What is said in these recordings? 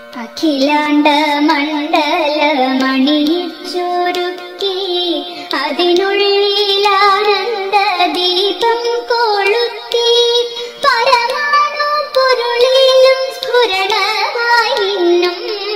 അഖിലാണ്ട മണ്ഡലമണിയിച്ചൊരുക്കി അതിനുള്ളിലാനന്ദ ദീപം കൊളുത്തി പരമാണു പൊരുളിലും സ്ഫുരണമായി നിന്നും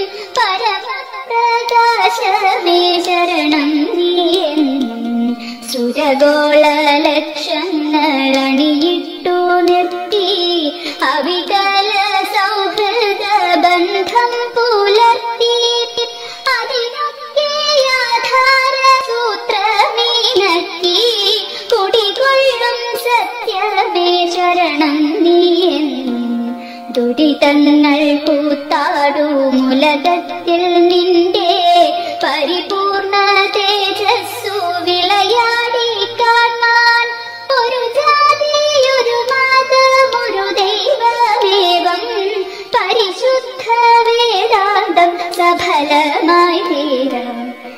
പരമപ്രകാശമേ ശരണം നീയെന്നും സുരഗോള ലക്ഷങ്ങൾ അണിയിട്ടു നിർത്തി അവികല സൗഹൃദ ബന്ധം പുലർത്തി അതിനൊക്കെ ആധാര സൂത്രമീനക്കി കുടികൊള്ളും സത്യമേ ശരണം നീയെന്നും ദുരിതങ്ങൾ കൂത്താടുമുലകത്തിൽ നിന്റെ പരിപൂർണ തേജസ്സു വിളയാടി കാണാൻ ഒരു ജാതി ഒരു മതം ഒരു ദൈവമേവം പരിശുദ്ധ വേദാന്തം സഫലമായി തീരാം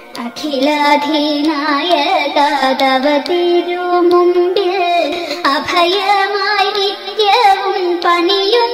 അഖിലാധിനായക തവ തിരുമുമ്പിൽ അഭയമായി നിത്യവും പണിയും